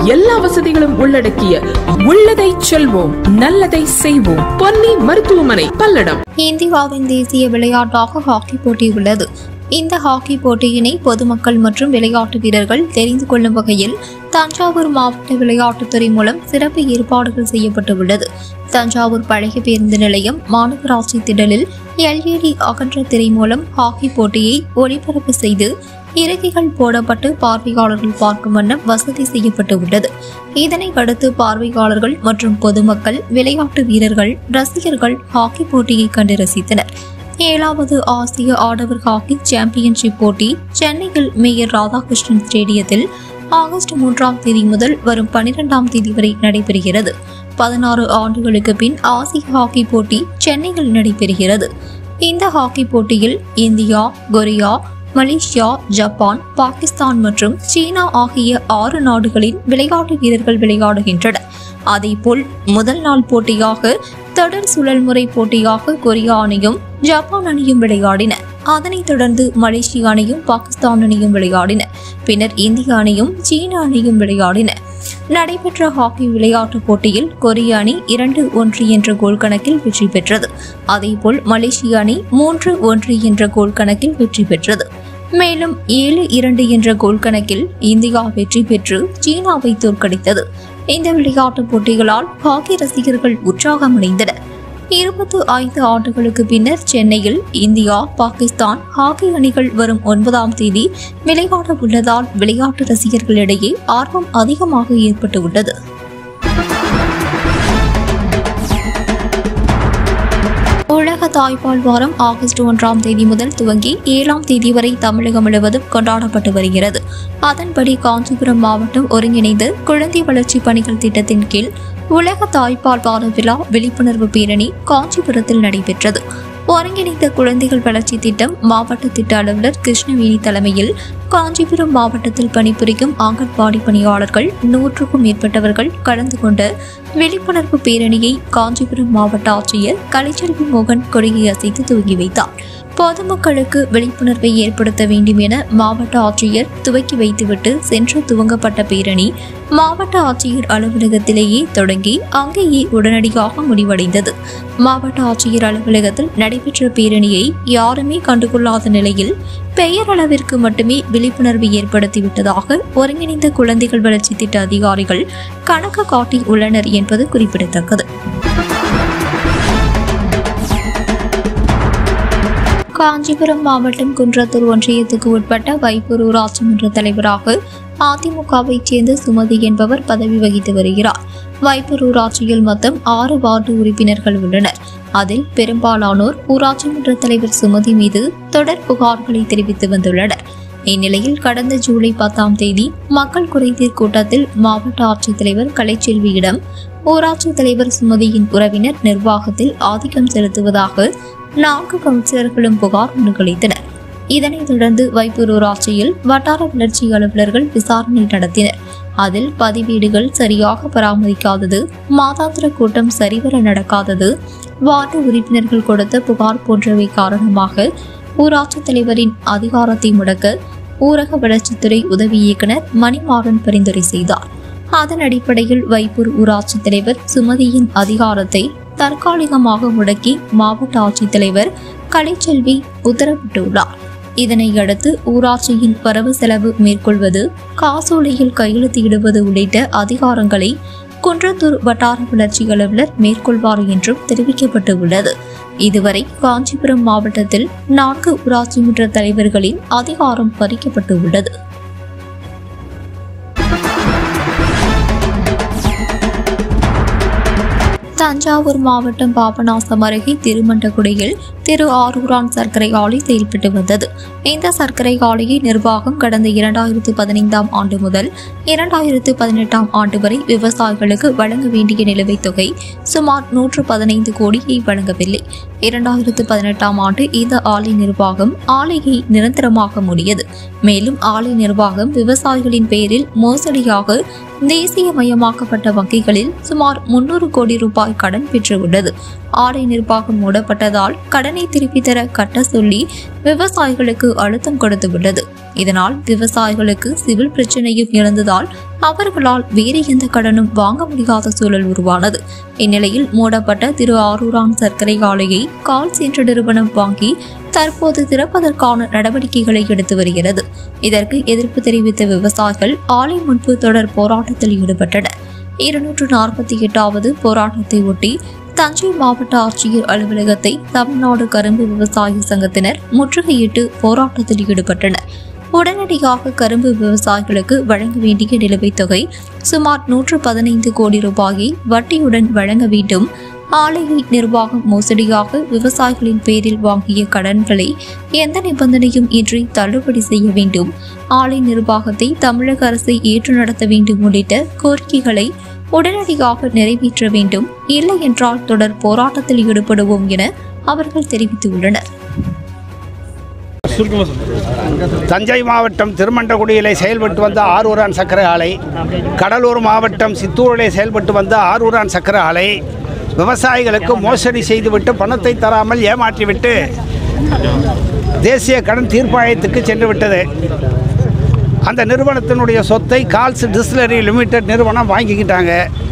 எல்லா வசதிகளும் உள்ளடக்கிய உள்ளதை செல்வோம் நல்லதை செய்வோம் பொன்னி மருத்துவமனை பல்லடம் இந்தியாவின் தேசிய விளையாட்டாக ஹாக்கி போட்டி உள்ளது இந்த ஹாக்கி போட்டியினை பொதுமக்கள் மற்றும் விளையாட்டு வீரர்கள் தெரிந்து கொள்ளும் வகையில் தஞ்சாவூர் மாவட்ட விளையாட்டுத்துறை மூலம் சிறப்பு ஏற்பாடுகள் செய்யப்பட்டுள்ளது தஞ்சாவூர் பழைய பேருந்து நிலையம் மாநகராட்சி திடலில் எல்இடி அகன்ற திரை மூலம் ஹாக்கி போட்டியை ஒளிபரப்பு செய்து இறக்கைகள் போடப்பட்டு பார்வையாளர்கள் பார்க்கும் வண்ணம் வசதி செய்யப்பட்டு உள்ளது இதனை அடுத்து பார்வையாளர்கள் மற்றும் பொதுமக்கள் விளையாட்டு வீரர்கள் ரசிகர்கள் ஹாக்கி போட்டியை கண்டு ரசித்தனர் ஏழாவது ஆசிய ஆடவர் ஹாக்கி சாம்பியன்ஷிப் போட்டி சென்னையில் மேயர் ராதாகிருஷ்ணன் ஸ்டேடியத்தில் ஆகஸ்ட் மூன்றாம் தேதி முதல் வரும் பனிரெண்டாம் தேதி வரை நடைபெறுகிறது பதினாறு ஆண்டுகளுக்கு பின் ஆசிய ஹாக்கி போட்டி சென்னையில் நடைபெறுகிறது இந்த ஹாக்கி போட்டியில் India Korea Malaysia Japan Pakistan மற்றும் சீனா ஆகிய ஆறு நாடுகளின் விளையாட்டு வீரர்கள் விளையாடுகின்றனர் அதேபோல் முதல் நாள் போட்டியாக தொடர் சுழல் முறை போட்டியாக கொரியா அணியும் ஜப்பான் அணியும் விளையாடின அதனைத் தொடர்ந்து மலேசிய அணியும் பாகிஸ்தான் அணியும் விளையாடின பின்னர் இந்திய அணியும் சீன அணியும் விளையாடின நடைபெற்ற ஹாக்கி விளையாட்டுப் போட்டியில் கொரிய அணி இரண்டு ஒன்று என்ற கோல் கணக்கில் வெற்றி பெற்றது அதேபோல் மலேசிய அணி மூன்று ஒன்று என்ற கோல் கணக்கில் வெற்றி பெற்றது மேலும் ஏழு இரண்டு என்ற கோல் கணக்கில் இந்தியா வெற்றி பெற்று சீனாவை தோற்கடித்தது இந்த விளையாட்டுப் போட்டிகளால் ஹாக்கி ரசிகர்கள் உற்சாகமடைந்தனர் இருபத்து ஐந்து ஆண்டுகளுக்கு பின்னர் சென்னையில் இந்தியா பாகிஸ்தான் ஹாக்கி அணிகள் வரும் ஒன்பதாம் தேதி விளையாட உள்ளதால் விளையாட்டு ரசிகர்களிடையே ஆர்வம் அதிகமாக ஏற்பட்டு உள்ளது உலக தாய்ப்பால் வாரம் ஆகஸ்ட் ஒன்றாம் தேதி முதல் துவங்கி ஏழாம் தேதி வரை தமிழகம் முழுவதும் கொண்டாடப்பட்டு வருகிறது அதன்படி காஞ்சிபுரம் மாவட்டம் ஒருங்கிணைந்து குழந்தை வளர்ச்சி பணிகள் திட்டத்தின் கீழ் உலக தாய்ப்பால் வார விழா விழிப்புணர்வு பேரணி காஞ்சிபுரத்தில் நடைபெற்றது ஒருங்கிணைந்த குழந்தைகள் வளர்ச்சி திட்டம் மாவட்ட திட்ட அலுவலர் கிருஷ்ணவேணி தலைமையில் காஞ்சிபுரம் மாவட்டத்தில் பணிபுரியும் ஆங்கன்வாடி பணியாளர்கள் நூற்றுக்கும் மேற்பட்டவர்கள் கலந்து கொண்ட விழிப்புணர்வு பேரணியை காஞ்சிபுரம் மாவட்ட ஆட்சியர் கலைச்செல்வி மோகன் கொடியை அசைத்து துவங்கி வைத்தார் பொதுமக்களுக்கு விழிப்புணர்வை ஏற்படுத்த வேண்டும் என மாவட்ட ஆட்சியர் துவக்கி வைத்துவிட்டு சென்று துவங்கப்பட்ட பேரணி மாவட்ட ஆட்சியர் அலுவலகத்திலேயே தொடங்கி அங்கேயே உடனடியாக முடிவடைந்தது மாவட்ட ஆட்சியர் அலுவலகத்தில் நடைபெற்ற பேரணியை யாருமே கண்டுகொள்ளாத நிலையில் பெயரளவிற்கு மட்டுமே விழிப்புணர்வு ஏற்படுத்திவிட்டதாக ஒருங்கிணைந்த குழந்தைகள் வளர்ச்சி திட்ட அதிகாரிகள் கணக்கு காட்டி உள்ளனர் என்பது குறிப்பிடத்தக்கது காஞ்சிபுரம் மாவட்டம் குன்றத்தூர் ஒன்றியத்துக்கு உட்பட்ட வைப்பூர் ஊராட்சி மன்ற தலைவராக அதிமுகவைச் சேர்ந்த சுமதி என்பவர் பதவி வகித்து வருகிறார் வைப்பூர் ஊராட்சியில் மொத்தம் ஆறு வார்டு உறுப்பினர்கள் உள்ளனர் அதில் பெரும்பாலானோர் ஊராட்சி மன்ற தலைவர் சுமதி மீது தொடர் புகார்களை தெரிவித்து வந்துள்ளனர் இந்நிலையில் கடந்த ஜூலை பத்தாம் தேதி மக்கள் குறைதீர் கூட்டத்தில் மாவட்ட ஆட்சித்தலைவர் கலைச்செல்வியிடம் ஊராட்சி தலைவர் சுமதியின் உறவினர் நிர்வாகத்தில் ஆதிக்கம் செலுத்துவதாக நான்கு கவுன்சிலர்களும் புகார் மனுக்களித்தனர் இதனைத் தொடர்ந்து வைப்பூர் ஊராட்சியில் வட்டார வளர்ச்சி அலுவலர்கள் விசாரணை நடத்தினர் அதில் பதிவேடுகள் சரியாக பராமரிக்காதது மாதாந்திர கூட்டம் சரிவர நடக்காதது வார்டு உறுப்பினர்கள் கொடுத்த புகார் போன்றவை காரணமாக ஊராட்சி தலைவரின் அதிகாரத்தை முடக்க ஊரக வளர்ச்சித்துறை உதவி இயக்குனர் மணிமாறன் பரிந்துரை செய்தார் அதன் அடிப்படையில் வைப்பூர் ஊராட்சி தலைவர் சுமதியின் அதிகாரத்தை தற்காலிகமாக முடக்கி மாவட்ட ஆட்சித்தலைவர் கலைச்செல்வி உத்தரவிட்டுள்ளார் இதனை அடுத்து ஊராட்சியின் வரவு செலவு மேற்கொள்வது காசோலையில் கையெழுத்திடுவது உள்ளிட்ட அதிகாரங்களை குன்றத்தூர் வட்டார வளர்ச்சி அலுவலர் மேற்கொள்வார் என்றும் தெரிவிக்கப்பட்டு உள்ளது இதுவரை காஞ்சிபுரம் மாவட்டத்தில் நான்கு ஊராட்சி மன்ற தலைவர்களின் அதிகாரம் பறிக்கப்பட்டு உள்ளது தஞ்சாவூர் மாவட்டம் பாபநாசம் அருகே திருமண்டகுடியில் திரு ஆரூரான் சர்க்கரை ஆலை செயல்பட்டு வந்தது இந்த சர்க்கரை ஆலையை நிர்வாகம் கடந்த இரண்டாயிரத்து பதினைந்தாம் ஆண்டு முதல் இரண்டாயிரத்து பதினெட்டாம் ஆண்டு வரை விவசாயிகளுக்கு வழங்க வேண்டிய நிலுவைத் தொகை சுமார் நூற்று பதினைந்து கோடியை வழங்கவில்லை இரண்டாயிரத்து பதினெட்டாம் ஆண்டு இந்த ஆலை நிர்வாகம் ஆலையை நிரந்தரமாக மூடியது மேலும் ஆலை நிர்வாகம் விவசாயிகளின் பெயரில் மோசடியாக தேசியமயமாக்கப்பட்ட வங்கிகளில் சுமார் முன்னூறு கோடி ரூபாய் கடன் பெற்றுள்ளது ஆலை நிர்வாகம் மூடப்பட்டதால் கடனை திருப்பித் தர கட்ட சொல்லி விவசாயிகளுக்கு அழுத்தம் கொடுத்துவிட்டது இதனால் விவசாயிகளுக்கு சிவில் பிரச்சனையும் எழுந்ததால் அவர்களால் வேறு எந்த கடனும் வாங்க முடியாத சூழல் உருவானது இந்நிலையில் மூடப்பட்ட திரு ஆரூரான் சர்க்கரை ஆலையை கால்ஸ் என்ற நிறுவனம் வாங்கி தற்போது திறப்பதற்கான நடவடிக்கைகளை எடுத்து வருகிறது இதற்கு எதிர்ப்பு தெரிவித்த விவசாயிகள் ஆலை முன்பு தொடர் போராட்டத்தில் ஈடுபட்டனர் இருநூற்று நாற்பத்தி எட்டாவது போராட்டத்தை ஒட்டி தஞ்சை மாவட்ட ஆட்சியர் அலுவலகத்தை தமிழ்நாடு கரும்பு விவசாய சங்கத்தினர் முற்றுகையிட்டு போராட்டத்தில் ஈடுபட்டனர் உடனடியாக கரும்பு விவசாயிகளுக்கு வழங்க வேண்டிய நிலுவைத் தொகை சுமார் நூற்று பதினைந்து கோடி ரூபாயை வட்டியுடன் வழங்க வேண்டும் ஆலையை நிர்வாகம் மோசடியாக விவசாயிகளின் பேரில் வாங்கிய கடன்களை எந்த நிபந்தனையும் இன்றி தள்ளுபடி செய்ய வேண்டும் ஆலை நிர்வாகத்தை தமிழக அரசை ஏற்று நடத்த வேண்டும் உள்ளிட்ட கோரிக்கைகளை உடனடியாக நிறைவேற்ற வேண்டும் இல்லை என்றால் தொடர் போராட்டத்தில் ஈடுபடுவோம் என அவர்கள் தெரிவித்துள்ளனர் தஞ்சை மாவட்டம் திருமண்டகுடியிலே செயல்பட்டு வந்த ஆரூரான் சக்கரை ஆலை கடலூர் மாவட்டம் சித்தூரிலே செயல்பட்டு வந்த ஆரூரான் சக்கரை ஆலை விவசாயிகளுக்கு மோசடி செய்துவிட்டு பணத்தை தராமல் ஏமாற்றிவிட்டு தேசிய கடன் தீர்ப்பாயத்துக்கு சென்று விட்டது அந்த நிறுவனத்தினுடைய சொத்தை கால்ஸ் டிஸ்லரி லிமிடெட் நிறுவனம் வாங்கிக்கிட்டாங்க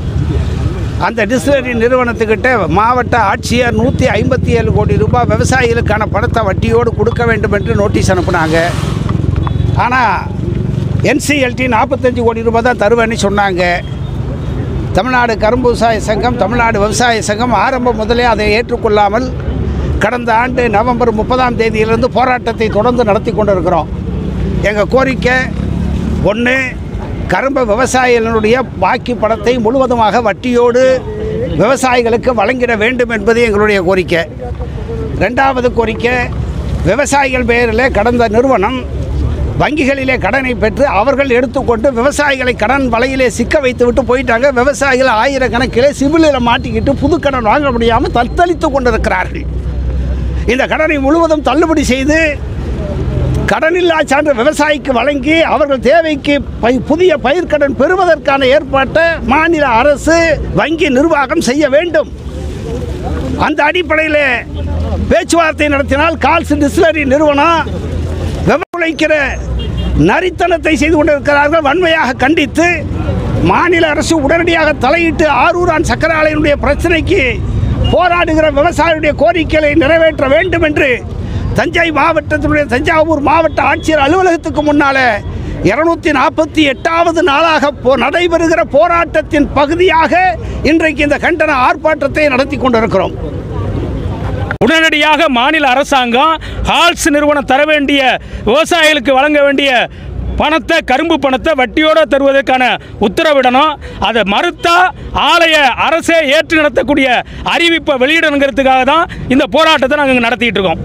அந்த டிஸ்லரி நிறுவனத்துக்கிட்ட மாவட்ட ஆட்சியர் நூற்றி ஐம்பத்தி ஏழு கோடி ரூபாய் விவசாயிகளுக்கான பணத்தை வட்டியோடு கொடுக்க வேண்டும் என்று நோட்டீஸ் அனுப்புனாங்க ஆனால் என்சிஎல்டி நாற்பத்தஞ்சு கோடி ரூபாய் தான் தருவேன்னு சொன்னாங்க தமிழ்நாடு கரும்பு விவசாய சங்கம் தமிழ்நாடு விவசாய சங்கம் ஆரம்பம் முதலே அதை ஏற்றுக்கொள்ளாமல் கடந்த ஆண்டு நவம்பர் முப்பதாம் தேதியிலிருந்து போராட்டத்தை தொடர்ந்து நடத்தி கொண்டிருக்கிறோம் எங்கள் கோரிக்கை ஒன்று கரும்பு விவசாயிகளுடைய பாக்கி பணத்தை முழுவதுமாக வட்டியோடு விவசாயிகளுக்கு வழங்கிட வேண்டும் என்பது எங்களுடைய கோரிக்கை ரெண்டாவது கோரிக்கை விவசாயிகள் பெயரில் கடந்த நிறுவனம் வங்கிகளிலே கடனை பெற்று அவர்கள் எடுத்துக்கொண்டு விவசாயிகளை கடன் வலையிலே சிக்க வைத்து விட்டு போயிட்டாங்க விவசாயிகள் ஆயிரக்கணக்கிலே சிபிலில் மாட்டிக்கிட்டு புது கடன் வாங்க முடியாமல் தத்தளித்து கொண்டிருக்கிறார்கள் இந்த கடனை முழுவதும் தள்ளுபடி செய்து கடனில்லா சான்று விவசாயிக்கு வழங்கி அவர்கள் தேவைக்கு பை புதிய பயிர்க்கடன் பெறுவதற்கான ஏற்பாட்டை மாநில அரசு வங்கி நிர்வாகம் செய்ய வேண்டும் அந்த அடிப்படையில் பேச்சுவார்த்தை நடத்தினால் கால்ஸ் டிஸ்லரி நிறுவனம் விவசாயிக்கிற நரித்தனத்தை செய்து கொண்டிருக்கிறார்கள் வன்மையாக கண்டித்து மாநில அரசு உடனடியாக தலையிட்டு ஆரூரான் சக்கர ஆலையினுடைய பிரச்சனைக்கு போராடுகிற விவசாயிகளுடைய கோரிக்கைகளை நிறைவேற்ற வேண்டும் என்று தஞ்சை மாவட்டத்தினுடைய தஞ்சாவூர் மாவட்ட ஆட்சியர் அலுவலகத்துக்கு முன்னால இருநூத்தி நாற்பத்தி எட்டாவது நாளாக போ நடைபெறுகிற போராட்டத்தின் பகுதியாக இன்றைக்கு இந்த கண்டன ஆர்ப்பாட்டத்தை நடத்தி கொண்டிருக்கிறோம் உடனடியாக மாநில அரசாங்கம் ஹால்ஸ் நிறுவனம் தர வேண்டிய விவசாயிகளுக்கு வழங்க வேண்டிய பணத்தை கரும்பு பணத்தை வட்டியோட தருவதற்கான உத்தரவிடணும் அதை மறுத்தா ஆலய அரசே ஏற்று நடத்தக்கூடிய அறிவிப்பை வெளியிடணுங்கிறதுக்காக தான் இந்த போராட்டத்தை நாங்கள் இங்கே நடத்திட்டு இருக்கோம்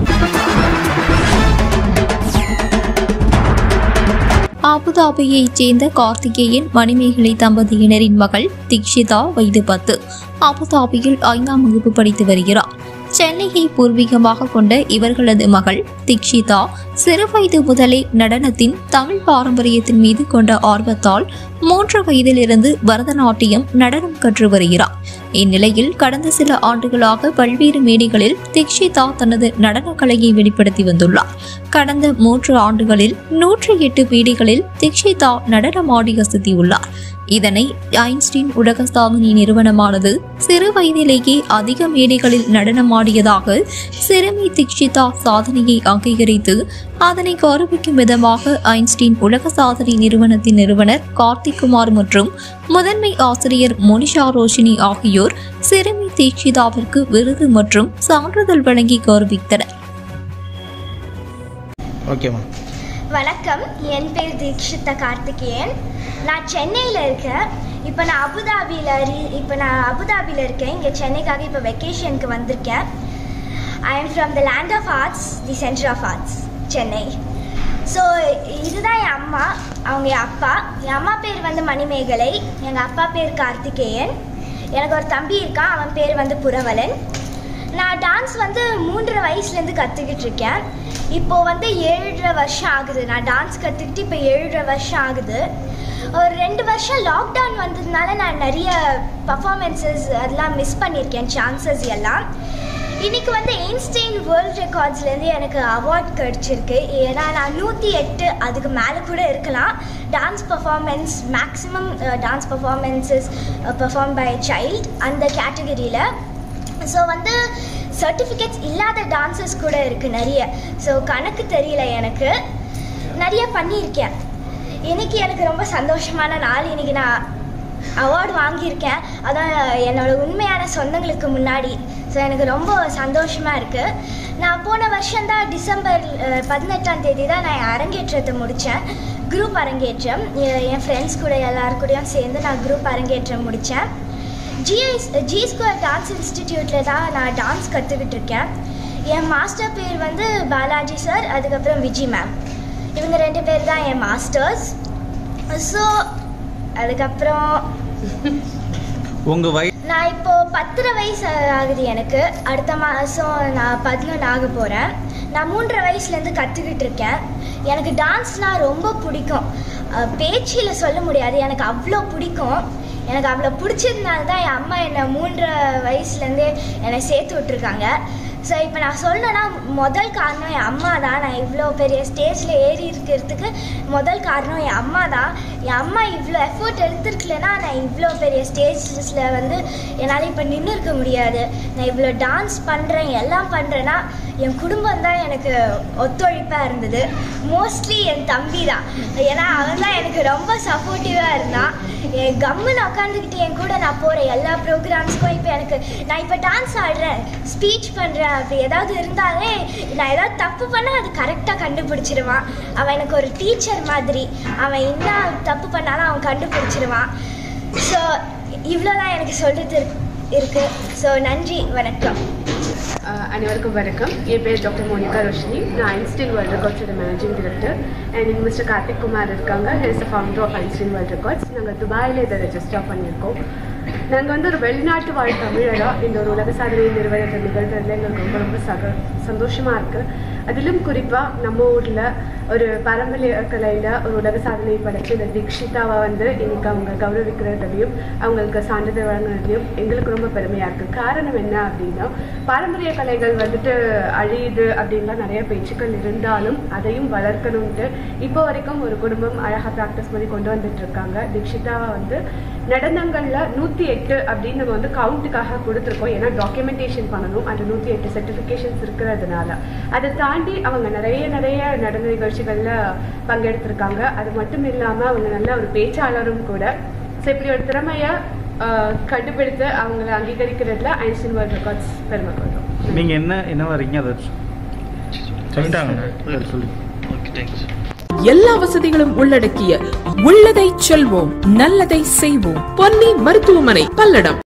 அபுதாபியைச் சேர்ந்த கார்த்திகேயன் மணிமேகலை தம்பதியினரின் மகள் தீக்ஷிதா வயது பத்து அபுதாபியில் ஐந்தாம் வகுப்பு படித்து வருகிறார் சென்னையை பூர்வீகமாக கொண்ட இவர்களது மகள் தீக்ஷிதா சிறுவயது முதலே நடனத்தின் தமிழ் பாரம்பரியத்தின் மீது கொண்ட ஆர்வத்தால் மூன்று வயதிலிருந்து பரதநாட்டியம் நடனம் கற்று வருகிறார் இந்நிலையில் கடந்த சில ஆண்டுகளாக பல்வேறு மேடைகளில் தீக்ஷிதா தனது நடனக் கலையை வெளிப்படுத்தி வந்துள்ளார் கடந்த மூன்று ஆண்டுகளில் நூற்றி எட்டு மேடைகளில் தீக்ஷிதா நடனமாடி அசத்தியுள்ளார் இதனை ஐன்ஸ்டீன் உலக சாதனை நிறுவனமானது சிறு வயதிலேயே அதிக மேடைகளில் நடனமாடியதாக சிறுமி தீக்ஷிதா சாதனையை அங்கீகரித்து அதனை கௌரவிக்கும் விதமாக ஐன்ஸ்டீன் உலக சாதனை நிறுவனத்தின் நிறுவனர் கார்த்திக் குமார் மற்றும் முதன்மை ஆசிரியர் மோனிஷா ரோஷினி ஆகியோர் சிறுமி தீக்ஷிதாவிற்கு விருது மற்றும் சான்றிதழ் வழங்கி கௌரவித்தனர் ஓகேம்மா வணக்கம் என் பேர் தீக்ஷிதா கார்த்திகேயன் நான் சென்னையில் இருக்கேன் இப்போ நான் அபுதாபியில் ரீ இப்போ நான் அபுதாபியில் இருக்கேன் இங்கே சென்னைக்காக இப்போ வெக்கேஷனுக்கு வந்திருக்கேன் I am from the land of arts the centre of arts Chennai so இதுதான் என் அம்மா அவங்க என் அப்பா என் அம்மா பேர் வந்து மணிமேகலை எங்கள் அப்பா பேர் கார்த்திகேயன் எனக்கு ஒரு தம்பி இருக்கான் அவன் பேர் வந்து புரவலன் நான் டான்ஸ் வந்து மூன்றரை வயசுலேருந்து கற்றுக்கிட்டு இருக்கேன் இப்போது வந்து ஏழரை வருஷம் ஆகுது நான் டான்ஸ் கற்றுக்கிட்டு இப்போ ஏழரை வருஷம் ஆகுது ஒரு ரெண்டு வருஷம் லாக்டவுன் ஆன்லைன் வந்ததுனால நான் நிறைய பர்ஃபார்மன்ஸஸ் அதெல்லாம் மிஸ் பண்ணியிருக்கேன் சான்சஸ் எல்லாம் இன்னைக்கு வந்து ஐன்ஸ்டைன் வேர்ல்ட் ரெக்கார்ட்ஸ்லேருந்து எனக்கு அவார்ட் கிடச்சிருக்கு ஏன்னா நான் நூற்றி எட்டு அதுக்கு மேலே கூட இருக்கலாம் dance performance maximum dance performances perform by child அந்த கேட்டகரியில் ஸோ வந்து சர்டிஃபிகேட்ஸ் இல்லாத டான்சஸ் கூட இருக்குது நிறைய ஸோ கணக்கு தெரியல எனக்கு நிறைய பண்ணியிருக்கேன் இன்னைக்கு எனக்கு ரொம்ப சந்தோஷமான நாள் இன்னைக்கு நான் அவார்டு வாங்கியிருக்கேன் அதான் என்னோட உண்மையான சொந்தங்களுக்கு முன்னாடி ஸோ எனக்கு ரொம்ப சந்தோஷமாக இருக்குது நான் போன வருஷம்தான் டிசம்பர் அஹ், பதினெட்டாம் தேதி தான் நான் என் அரங்கேற்றத்தை முடித்தேன் குரூப் அரங்கேற்றம் எ- என் ஃப்ரெண்ட்ஸ் கூட எல்லாரு கூடயும் சேர்ந்து நான் குரூப் அரங்கேற்றம் முடித்தேன் ஜிஐஸ் ஜி ஸ்கொயர் டான்ஸ் இன்ஸ்டிடியூட்டில் தான் நான் டான்ஸ் கற்றுக்கிட்டு இருக்கேன் என் மாஸ்டர் பேர் வந்து பாலாஜி சார் அதுக்கப்புறம் விஜி மேம் இவங்க ரெண்டு பேர் தான் என் மாஸ்டர்ஸ் ஸோ அதுக்கப்புறம் உங்கள் வய நான் இப்போ பத்தரை வயசு ஆகுது எனக்கு அடுத்த மாதம் நான் பதினொன்று ஆக போகிறேன் நான் மூன்றரை வயசுலேருந்து கற்றுக்கிட்டு இருக்கேன் எனக்கு டான்ஸ்னால் ரொம்ப பிடிக்கும் அஹ் பேச்சில் சொல்ல முடியாது எனக்கு அவ்வளோ பிடிக்கும் எனக்கு அவ்வளோ பிடிச்சதுனால தான் என் அம்மா என்னை மூன்றரை வயசுலேருந்தே என்னை சேர்த்து விட்ருக்காங்க ஸோ இப்போ நான் சொல்லணும்னா முதல் காரணம் என் அம்மா தான் நான் இவ்வளோ பெரிய ஸ்டேஜில் ஏறி இருக்கிறதுக்கு முதல் காரணம் என் அம்மா தான் என் அம்மா இவ்வளோ எஃபோர்ட் எடுத்துருக்கலனா நான் இவ்வளோ பெரிய ஸ்டேஜஸில் வந்து என்னால் இப்போ நின்று இருக்க முடியாது நான் இவ்வளோ டான்ஸ் பண்ணுறேன் எல்லாம் பண்ணுறேன்னா என் குடும்பம் தான் எனக்கு ஒத்துழைப்பாக இருந்தது மோஸ்ட்லி என் தம்பி தான் ஏன்னா அவன் தான் எனக்கு ரொம்ப சப்போர்ட்டிவாக இருந்தான் என் கம்முன்னு உட்காந்துக்கிட்டு என் கூட நான் போகிற எல்லா ப்ரோக்ராம்ஸ்க்கும் இப்போ எனக்கு நான் இப்போ டான்ஸ் ஆடுறேன் ஸ்பீச் பண்ணுறேன் அப்படி ஏதாவது இருந்தாலே நான் ஏதாவது தப்பு பண்ணால் அது கரெக்டாக கண்டுபிடிச்சிருவான் அவன் எனக்கு ஒரு டீச்சர் மாதிரி அவன் என்ன தப்பு பண்ணாலும் அவன் கண்டுபிடிச்சிருவான் ஸோ இவ்வளோ தான் எனக்கு சொல்லிட்டு இருக்கு ஸோ நன்றி வணக்கம் அஹ் அனைவருக்கும் வணக்கம் என் பேர் டாக்டர் மோனிகா ரோஷினி நான் ஐன்ஸ்டீன் வேர்ல்ட் ரெக்கார்ட்ஸோட மேனேஜிங் டிரெக்டர் அண்ட் இங்கே மிஸ்டர் கார்த்திக் குமார் இருக்காங்க he's founder of Einstein world records நாங்கள் துபாயில் இதை ரெஜிஸ்டர் பண்ணியிருக்கோம் நாங்கள் வந்து ஒரு வெளிநாட்டு வாழ் தமிழராக இந்த ஒரு உலக சாதனை நிறுவனத்தை நிகழ்கிறதுல எங்களுக்கு ரொம்ப ரொம்ப சக சந்தோஷமாக இருக்குது அதிலும் குறிப்பாக நம்ம ஊரில் ஒரு பாரம்பரிய கலையில் ஒரு உலக சாதனை படைச்சு இந்த தீக்ஷிதாவை வந்து இன்னைக்கு அவங்க கௌரவிக்கிறதையும் அவங்களுக்கு சான்றிதழ் வழங்குறதையும் எங்களுக்கு ரொம்ப பெருமையாக இருக்குது காரணம் என்ன அப்படின்னா பாரம்பரிய கலைகள் வந்துட்டு அழியுது அப்படின்லாம் நிறைய பேச்சுக்கள் இருந்தாலும் அதையும் வளர்க்கணுன்ட்டு இப்போ வரைக்கும் ஒரு குடும்பம் அழகாக ப்ராக்டிஸ் பண்ணி கொண்டு வந்துட்டு இருக்காங்க தீக்ஷிதாவை வந்து நடனங்களில் நூற்றி எட்டு அப்படின்னு நம்ம வந்து கவுண்ட்டுக்காக கொடுத்துருக்கோம் ஏன்னா டாக்குமெண்டேஷன் பண்ணணும் அந்த நூற்றி எட்டு சர்டிஃபிகேஷன்ஸ் இருக்கிறதுனால அதை தாண்டி அவங்க நிறைய நிறைய நடன நிகழ்ச்சிகளில் பங்கெடுத்திருக்காங்க அது மட்டும் இல்லாமல் அவங்க நல்ல ஒரு பேச்சாளரும் கூட ஸோ இப்படி ஒரு திறமையை ஆஹ், கண்டுபிடித்து அவங்கள அங்கீகரிக்கிறதுல ஐன்ஸ்டீன் வேர்ல்ட் ரெக்கார்ட்ஸ் பெருமை கொள்கிறோம் நீங்கள் என்ன என்ன வரீங்க அதை சொல்லிட்டாங்க சொல்லி எல்லா வசதிகளும் உள்ளடக்கிய உள்ளதை செல்வோம் நல்லதை செய்வோம் பொன்னி மருத்துவமனை பல்லடம்